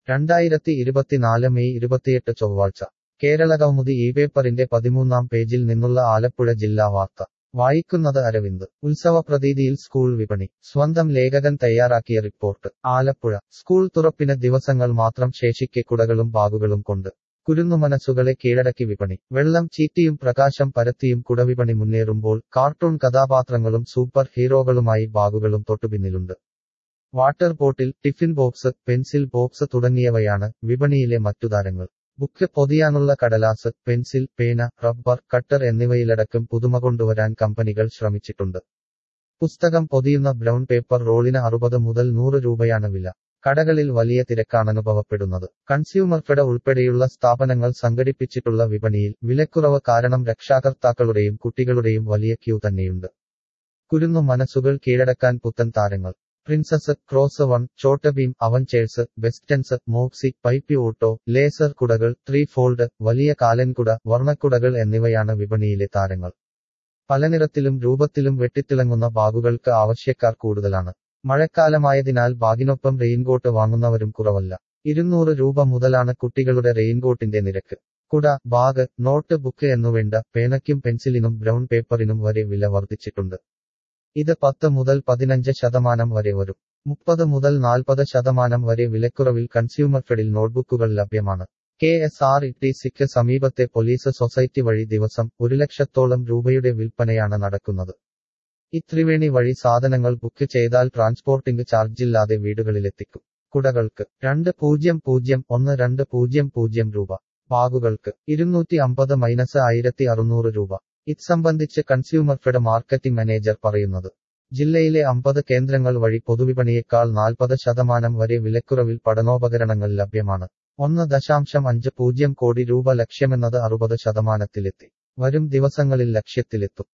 രണ്ടായിരത്തി ഇരുപത്തിനാല് മെയ് ഇരുപത്തിയെട്ട് ചൊവ്വാഴ്ച കേരള കൗമുദി ഈ പേപ്പറിന്റെ പതിമൂന്നാം പേജിൽ നിന്നുള്ള ആലപ്പുഴ ജില്ലാ വാർത്ത വായിക്കുന്നത് അരവിന്ദ് ഉത്സവപ്രതീതിയിൽ സ്കൂൾ വിപണി സ്വന്തം ലേഖകൻ തയ്യാറാക്കിയ റിപ്പോർട്ട് ആലപ്പുഴ സ്കൂൾ തുറപ്പിന് ദിവസങ്ങൾ മാത്രം ശേഷിക്കെ കുടകളും ബാഗുകളും കൊണ്ട് കുരുന്നുമനസ്സുകളെ കീഴടക്കി വിപണി വെള്ളം ചീറ്റിയും പ്രകാശം പരത്തിയും കുടവിപണി മുന്നേറുമ്പോൾ കാർട്ടൂൺ കഥാപാത്രങ്ങളും സൂപ്പർ ഹീറോകളുമായി ബാഗുകളും തൊട്ടുപിന്നിലുണ്ട് water bottle tiffin box pencil box തുടങ്ങിയവയാണ് വിപണിയിലെ മറ്റു താരങ്ങൾ ബുക്ക് പൊതിയാനുള്ള കടലാസ് പെൻസിൽ പേന റബ്ബർ കട്ടർ എന്നിവയിലടക്കം പുതുമ കൊണ്ടുവരാൻ കമ്പനികൾ ശ്രമിച്ചിട്ടുണ്ട് പുസ്തകം പൊതിയുന്ന ബ്രൗൺ പേപ്പർ റോളിന് അറുപത് മുതൽ നൂറ് രൂപയാണ് വില കടകളിൽ വലിയ തിരക്കാണനുഭവപ്പെടുന്നത് കൺസ്യൂമർ ഫെഡ് ഉൾപ്പെടെയുള്ള സ്ഥാപനങ്ങൾ സംഘടിപ്പിച്ചിട്ടുള്ള വിപണിയിൽ വിലക്കുറവ് കാരണം രക്ഷാകർത്താക്കളുടെയും കുട്ടികളുടെയും വലിയ ക്യൂ തന്നെയുണ്ട് കുരുന്നു മനസ്സുകൾ കീഴടക്കാൻ പുത്തൻ താരങ്ങൾ princess cross one Chhota Bheem Avengers ബെസ്റ്റൻസ് മോക്സി പൈപ്പി ഓട്ടോ ലേസർ കുടകൾ ത്രീ ഫോൾഡ് വലിയ കാലൻകുട വർണ്ണക്കുടകൾ എന്നിവയാണ് വിപണിയിലെ താരങ്ങൾ പല നിറത്തിലും രൂപത്തിലും വെട്ടിത്തിളങ്ങുന്ന ബാഗുകൾക്ക് ആവശ്യക്കാർ കൂടുതലാണ് മഴക്കാലമായതിനാൽ ബാഗിനൊപ്പം റെയിൻകോട്ട് വാങ്ങുന്നവരും കുറവല്ല ഇരുന്നൂറ് രൂപ മുതലാണ് കുട്ടികളുടെ റെയിൻകോട്ടിന്റെ നിരക്ക് കുട ബാഗ് നോട്ട് ബുക്ക് എന്നുവേണ്ട പേനയ്ക്കും പെൻസിലിനും ബ്രൗൺ പേപ്പറിനും വരെ വില വർദ്ധിച്ചിട്ടുണ്ട് ഇത് പത്ത് മുതൽ പതിനഞ്ച് ശതമാനം വരെ വരും മുപ്പത് മുതൽ നാൽപ്പത് ശതമാനം വരെ വിലക്കുറവിൽ കൺസ്യൂമർ ഫെഡിൽ നോട്ട്ബുക്കുകൾ ലഭ്യമാണ് K S R E T സിക്ക് സമീപത്തെ പോലീസ് സൊസൈറ്റി വഴി ദിവസം ഒരു ലക്ഷത്തോളം രൂപയുടെ വിൽപ്പനയാണ് നടക്കുന്നത് ഈ ത്രിവേണി വഴി സാധനങ്ങൾ ബുക്ക് ചെയ്താൽ ട്രാൻസ്പോർട്ടിംഗ് ചാർജില്ലാതെ വീടുകളിലെത്തിക്കും കുടകൾക്ക് രണ്ട് പൂജ്യം പൂജ്യം ഒന്ന് രണ്ട് പൂജ്യം പൂജ്യം രൂപ ബാഗുകൾക്ക് ഇരുന്നൂറ്റി അമ്പത് മൈനസ് ആയിരത്തി അറുന്നൂറ് രൂപ ഇത് സംബന്ധിച്ച് കൺസ്യൂമർ ഫെഡ് മാർക്കറ്റിംഗ് മാനേജർ പറയുന്നത് ജില്ലയിലെ അമ്പത് കേന്ദ്രങ്ങൾ വഴി പൊതുവിപണിയേക്കാൾ നാൽപ്പത് ശതമാനം വരെ വിലക്കുറവിൽ പഠനോപകരണങ്ങൾ ലഭ്യമാണ് ഒന്ന് ദശാംശം അഞ്ച് പൂജ്യം കോടി രൂപ ലക്ഷ്യമെന്നത് അറുപത് ശതമാനത്തിലെത്തി വരും ദിവസങ്ങളിൽ ലക്ഷ്യത്തിലെത്തും